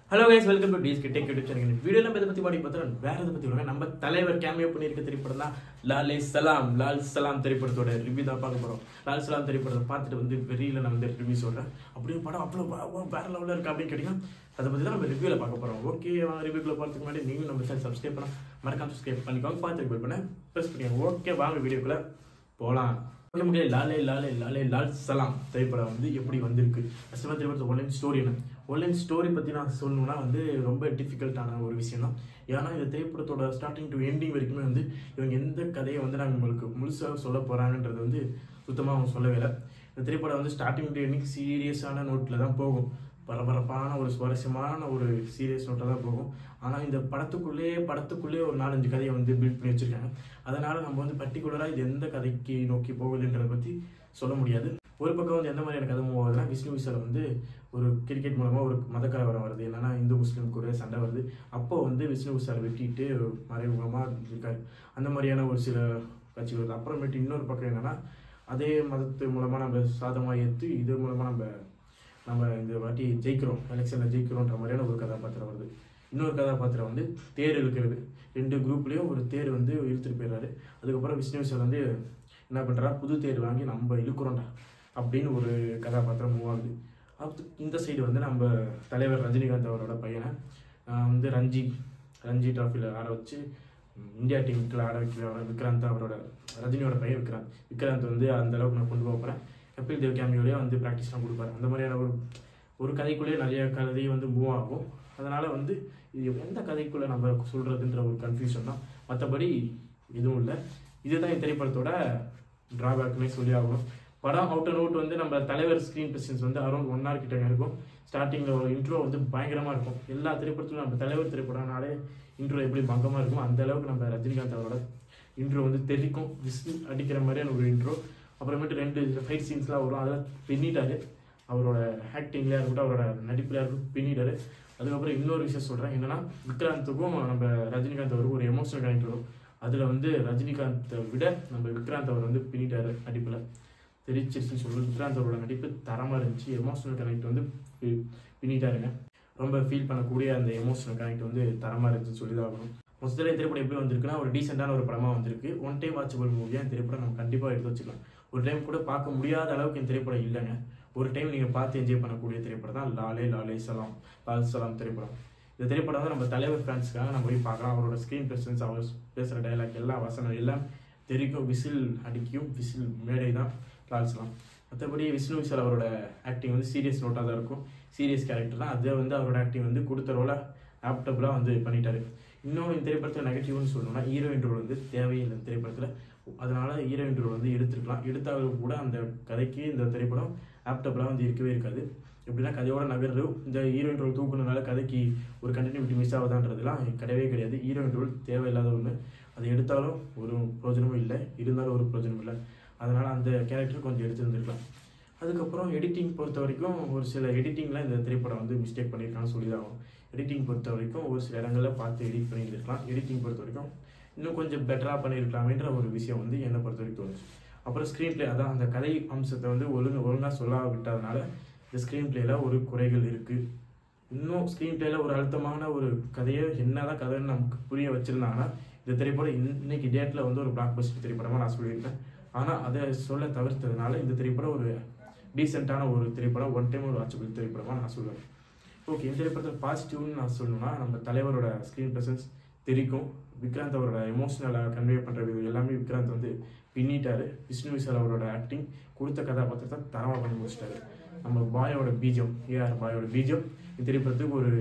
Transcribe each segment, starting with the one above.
hello guys welcome to TSK tech YouTube channel video நம்ம இதை பத்தி பாடி பார்த்தா வேற எதை பத்தி விடுங்க நம்ம தலைவர் கேமியோ பண்ணியிருக்க திரைப்படம் தான் லாலே சலாம் லால் சலாம் திரைப்படத்தோட ரிவ்யூ தான் பார்க்க போறோம் லால் சலாம் திரைப்படத்தை பார்த்துட்டு வந்து வெளியில நான் வந்து ரிவ்யூ சொல்றேன் அப்படியே படம் அவ்வளோ வா- வா- வேற லெவலில் இருக்கு அப்படின்னு கேட்டீங்கன்னா அதை பத்தி தான் நம்ம ரிவ்யூல பார்க்க போறோம் ஓகே வாங்க ரிவ்யூக்குள்ள போறதுக்கு முன்னாடி நீங்களும் நம்ம சேனல் சப்ஸ்கிரைப் பண்ண மறக்காம சப்ஸ்கிரைப் பண்ணிக்கோங்க பார்த்து பெல் பண்ண ப்ரெஸ் பண்ணிக்கோங்க ஓகே வாங்க வீடியோக்குள்ள போலாம் ஓகே மக்களே லாலே லாலே லாலே லால் சலாம் திரைப்படம் வந்து எப்படி வந்திருக்கு ஃபஸ்ட்டு திரைப்படத்தை ஒன்லைன் ஸ்டோரி என்ன ஒன்லைன் ஸ்டோரி பற்றி நான் சொல்லணும்னா வந்து ரொம்ப டிஃபிகல்ட்டான ஒரு விஷயம் தான் ஏன்னா இந்த திரைப்படத்தோட ஸ்டார்டிங் டு எண்டிங் வரைக்குமே வந்து இவங்க எந்த கதையை வந்து நாங்கள் உங்களுக்கு முழுசாக சொல்ல போகிறாங்கன்றது வந்து சுத்தமாக அவங்க சொல்லவே இல்லை இந்த திரைப்படம் வந்து ஸ்டார்டிங் டு எண்டிங் சீரியஸான நோட்டில் தான் போகும் பரபரப்பான ஒரு சுவாரஸ்யமான ஒரு சீரியஸ் நோட்டாக தான் போகும் ஆனால் இந்த படத்துக்குள்ளேயே படத்துக்குள்ளேயே ஒரு நாலஞ்சு கதையை வந்து பில்ட் பண்ணி வச்சிருக்காங்க அதனால நம்ம வந்து பர்டிகுலராக இது எந்த கதைக்கு நோக்கி போகுதுன்றதை பற்றி சொல்ல முடியாது ஒரு பக்கம் வந்து எந்த மாதிரியான கதை மூவ் ஆகுதுன்னா விஷ்ணு விஷால் வந்து ஒரு கிரிக்கெட் மூலமாக ஒரு மத கலவரம் வருது என்னன்னா இந்து முஸ்லீம் கூட சண்டை வருது அப்போ வந்து விஷ்ணு விஷால் வெட்டிட்டு மறைமுகமாக இருக்காரு அந்த மாதிரியான ஒரு சில காட்சிகள் வருது அப்புறமேட்டு இன்னொரு பக்கம் என்னன்னா அதே மதத்து மூலமாக நம்ம சாதமாக ஏற்று இது மூலமாக நம்ம நம்ம இந்த வாட்டி ஜெயிக்கிறோம் எலெக்ஷனில் ஜெயிக்கிறோன்ற மாதிரியான ஒரு கதாபாத்திரம் வருது இன்னொரு கதாபாத்திரம் வந்து தேர் இழுக்கிறது ரெண்டு குரூப்லேயும் ஒரு தேர் வந்து இழுத்துட்டு போயிடுறாரு அதுக்கப்புறம் விஷ்ணு விஷால் வந்து என்ன பண்ணுறா புது தேர் வாங்கி நம்ம இழுக்கிறோம்டா அப்படின்னு ஒரு கதாபாத்திரம் மூவ் ஆகுது அது இந்த சைடு வந்து நம்ம தலைவர் ரஜினிகாந்த் அவரோட பையனை ஆஹ் வந்து ரஞ்சி ரஞ்சி ட்ராஃபியில் ஆட வச்சு ம், இந்தியா டீமுக்கு ஆட வைக்கிற விக்ராந்த் அவரோட ரஜினியோட பையன் விக்ராந்த் விக்ராந்த் வந்து அந்த அளவுக்கு நான் கொண்டு போக போகிறேன் கபில் தேவ் கேமியோடய வந்து ப்ராக்டிஸ்லாம் கொடுப்பாரு அந்த மாதிரியான ஒரு ஒரு கதைக்குள்ளேயே நிறைய கதை வந்து மூவ் ஆகும் அதனால் வந்து இது எந்த கதைக்குள்ளே நம்ம சொல்கிறதுன்ற ஒரு கன்ஃபியூஷன் தான் மற்றபடி எதுவும் இல்லை இதுதான் இந்த திரைப்படத்தோட ட்ராபேக்னே சொல்லி ஆகணும் படம் அவுட் அண்ட் அவுட் வந்து நம்ம தலைவர் ஸ்க்ரீன் பிரசன்ஸ் வந்து அரௌண்ட் ஒன் ஹவர் கிட்ட இருக்கும் ஸ்டார்டிங்கில் ஒரு இன்ட்ரோ வந்து பயங்கரமாக இருக்கும் எல்லா திரைப்படத்திலும் நம்ம தலைவர் திரைப்படம்னாலே இன்ட்ரோ எப்படி பங்கமாக இருக்கும் அந்த அளவுக்கு நம்ம ரஜினிகாந்த் அவரோட இன்ட்ரோ வந்து தெரிக்கும் விசில் அடிக்கிற மாதிரியான ஒரு இன்ட்ரோ அப்புறமேட்டு ரெண்டு ஃபைட் சீன்ஸ்லாம் வரும் அதெல்லாம் பின்னிட்டாரு அவரோட ஆக்டிங்லேயே இருக்கட்டும் அவரோட நடிப்புலையாக இருக்கட்டும் பின்னிட்டாரு அதுக்கப்புறம் இன்னொரு விஷயம் சொல்கிறேன் என்னன்னா விக்ராந்துக்கும் நம்ம ரஜினிகாந்த் அவருக்கும் ஒரு எமோஷனல் கனெக்ட் வரும் அதில் வந்து ரஜினிகாந்தை விட நம்ம விக்ராந்த் அவர் வந்து பின்னிட்டாரு நடிப்பில் தெரிச்சிருச்சுன்னு சொல்லுவோம் விக்ராந்த் அவரோட நடிப்பு தரமாக இருந்துச்சு எமோஷனல் கனெக்ட் வந்து பி- பின்னிட்டாருங்க ரொம்ப ஃபீல் பண்ணக்கூடிய அந்த எமோஷனல் கனெக்ட் வந்து தரமாக இருந்துச்சுன்னு சொல்லி தான் ஆகணும் மொத்தத்தில் இந்த திரைப்படம் எப்படி வந்திருக்குன்னா ஒரு டீசெண்டான ஒரு படமாக வந்திருக்கு ஒன் டைம் வாட்சபிள் மூவியாக இந்த திரைப்படம் நம்ம கண்டிப்பாக எடுத்து வச்சுக்கலாம் ஒரு டைம் கூட பார்க்க முடியாத அளவுக்கு இந்த திரைப்படம் இல்லைங்க ஒரு டைம் நீங்கள் பார்த்து என்ஜாய் பண்ணக்கூடிய திரைப்படம் தான் லாலே லாலே சலாம் லால் சலாம் திரைப்படம் இந்த திரைப்படம் வந்து நம்ம தலைவர் ஃபேன்ஸ்க்காக நம்ம போய் பார்க்கலாம் அவரோட ஸ்க்ரீன் பிரசன்ஸ் அவர் பேசுகிற டைலாக் எல்லா வசனம் எல்லாம் தெரிக்கும் விசில் அடிக்கும் விசில் மேடை தான் லால் சலாம் மற்றபடி விஷ்ணு விஷால் அவரோட ஆக்டிங் வந்து சீரியஸ் நோட்டாக தான் இருக்கும் சீரியஸ் கேரக்டர் தான் அதே வந்து அவரோட ஆக்டிங் வந்து கொடுத்த ரோலை ஆப்டபுளாக வந்து பண்ணிட்டாரு இன்னொன்று இந்த திரைப்படத்தில் நெகட்டிவ்னு சொல்லணும்னா ஹீரோயின் ரோல் வந்து தேவையில்லை இந்த திரைப்படத்தில் அதனால ஹீரோயின் ரோல் வந்து எடுத்துருக்கலாம் எடுத்தாலும் கூட அந்த கதைக்கு இந்த திரைப்படம் ஆப்டபுளாக வந்து இருக்கவே இருக்காது எப்படின்னா கதையோட நகர்வு இந்த ஹீரோயின் ரோல் தூக்குனதுனால கதைக்கு ஒரு கண்டினியூட்டி மிஸ் ஆகுதான்றதுலாம் கிடையவே கிடையாது ஹீரோயின் ரோல் தேவையில்லாத ஒன்று அதை எடுத்தாலும் ஒரு பிரயோஜனமும் இல்லை இருந்தாலும் ஒரு பிரயோஜனமும் இல்லை அதனால் அந்த கேரக்டர் கொஞ்சம் எடுத்துருந்துருக்கலாம் அதுக்கப்புறம் எடிட்டிங் பொறுத்த வரைக்கும் ஒரு சில எடிட்டிங்கில் இந்த திரைப்படம் வந்து மிஸ்டேக் பண்ணியிருக்கான்னு சொல்லி தான் ஆகும் எடிட்டிங் பொறுத்த வரைக்கும் ஒரு சில இடங்களில் பார்த்து எடிட் பண்ணியிருந்திருக்கலாம் எடிட்டிங் பொறுத்த வரைக்கும் இன்னும் கொஞ்சம் பெட்டராக பண்ணியிருக்கலாமேன்ற ஒரு விஷயம் வந்து என்னை பொறுத்த வரைக்கும் தோணுச்சு அப்புறம் ஸ்க்ரீன் பிளே அதான் அந்த கதை அம்சத்தை வந்து ஒழுங்கு ஒழுங்காக சொல்ல விட்டதுனால இந்த ஸ்க்ரீன் பிளேல ஒரு குறைகள் இருக்குது இன்னும் ஸ்க்ரீன் பிளேல ஒரு அழுத்தமான ஒரு கதையை என்னதான் கதைன்னு நமக்கு புரிய வச்சிருந்தாங்கன்னா இந்த திரைப்படம் இன்ன- இன்னைக்கு டேட்டில் வந்து ஒரு பிளாக் பஸ்டர் திரைப்படமாக நான் சொல்லியிருக்கேன் ஆனால் அதை சொல்ல தவிர்த்ததுனால இந்த திரைப்படம் ஒரு டீசெண்டான ஒரு திரைப்படம் ஒன் டைம் ஒரு வாட்சபிள் திரைப்படமாக நான் சொல்லுவேன் ஓகே இந்த திரைப்படத்தில் பாசிட்டிவ்னு நான் சொல்லணும்னா நம்ம தலைவரோட ஸ்க்ரீன் ப்ரெசன்ஸ் தெரிக்கும் விக்ராந்த் அவரோட எமோஷனலாக கன்வே பண்ணுற விதம் எல்லாமே விக்ராந்த் வந்து பின்னிட்டாரு விஷ்ணு விஷால் அவரோட ஆக்டிங் கொடுத்த கதாபாத்திரத்தை தரமாக பண்ணி முடிச்சிட்டாரு நம்ம பாயோட பீஜம் ஏஆர் பாயோட பீஜம் இந்த திரைப்படத்துக்கு ஒரு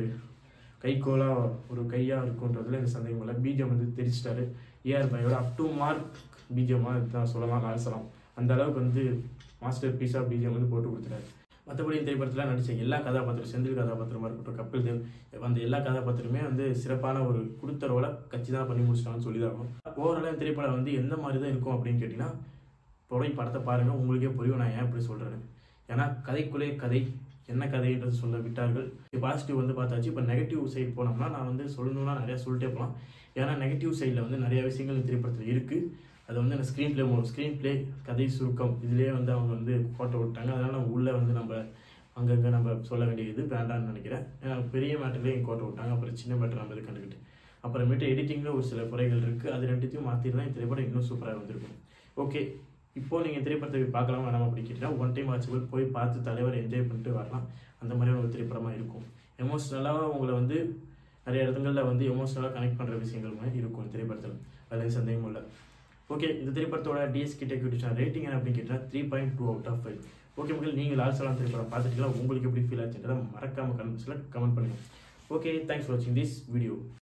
கைகோலா ஒரு கையா இருக்குன்றதுல இந்த சந்தேகம் இல்லை பீஜம் வந்து தெரிச்சிட்டாரு ஏஆர் பாயோட அப் டு மார்க் பீஜமாக தான் சொல்லலாம் லால் சலாம் அந்த அளவுக்கு வந்து மாஸ்டர் பீஸாக பீஜம் வந்து போட்டு கொடுத்துட்டாரு மற்றபடி இந்த திரைப்படத்தில் நடித்த எல்லா கதாபாத்திரம் செந்தில் கதாபாத்திரமா இருக்கட்டும் கபில் தேவ் அந்த எல்லா கதாபாத்திரமே வந்து சிறப்பான ஒரு கொடுத்த ரோலை கட்சி தான் பண்ணி முடிச்சிட்டாங்கன்னு சொல்லி தான் ஓவராலாக இந்த திரைப்படம் வந்து எந்த மாதிரி தான் இருக்கும் அப்படின்னு கேட்டிங்கன்னா போய் படத்தை பாருங்கள் உங்களுக்கே புரியும் நான் ஏன் இப்படி சொல்கிறேன்னு ஏன்னா கதைக்குள்ளே கதை என்ன கதைன்றது சொல்ல விட்டார்கள் பாசிட்டிவ் வந்து பார்த்தாச்சு இப்போ நெகட்டிவ் சைடு போனோம்னா நான் வந்து சொல்லணும்னா நிறையா சொல்லிட்டே போகலாம் ஏன்னா நெகட்டிவ் சைடில் வந்து நிறைய விஷயங்கள் இந்த திரைப்படத்தில் இருக்குது அது வந்து அந்த ஸ்க்ரீன் ப்ளே மூலம் ஸ்க்ரீன் ப்ளே கதை சுருக்கம் இதுலேயே வந்து அவங்க வந்து கோட்டை விட்டாங்க அதனால் நம்ம உள்ளே வந்து நம்ம அங்கங்கே நம்ம சொல்ல வேண்டியது வேண்டாம்னு நினைக்கிறேன் ஏன்னா பெரிய மேட்டர்லேயே எங்கள் கோட்டை விட்டாங்க அப்புறம் சின்ன மேட்டர் நம்ம இது கண்டுக்கிட்டு அப்புறமேட்டு எடிட்டிங்கில் ஒரு சில குறைகள் இருக்குது அது ரெண்டுத்தையும் மாற்றிருந்தா இந்த திரைப்படம் இன்னும் சூப்பராக வந்திருக்கும் ஓகே இப்போ நீங்கள் திரைப்படத்தை போய் பார்க்கலாம் வேணாமா அப்படி கேட்டால் ஒன் டைம் ஆச்சு போய் பார்த்து தலைவர் என்ஜாய் பண்ணிட்டு வரலாம் அந்த மாதிரியான ஒரு திரைப்படமாக இருக்கும் எமோஷ்னலாக உங்களை வந்து நிறைய இடங்களில் வந்து எமோஷ்னலாக கனெக்ட் பண்ணுற விஷயங்களுமே இருக்கும் இந்த திரைப்படத்தில் அதில் சந்தேகமும் இல்லை ஓகே இந்த திரைப்படத்தோட டிஎஸ் கிட்ட கிட்ட ரேட்டிங் என்ன அப்படின்னு கேட்டால் three point two out of five okay மக்கள் நீங்கள் லால் சலாம் திரைப்படம் பார்த்துட்டீங்களா உங்களுக்கு எப்படி ஃபீல் ஆச்சுன்றதை மறக்காம கமெண்ட்ஸில் கமெண்ட் பண்ணுங்கள் ஓகே தேங்க்ஸ் ஃபார் வாட்சிங் திஸ் வீடியோ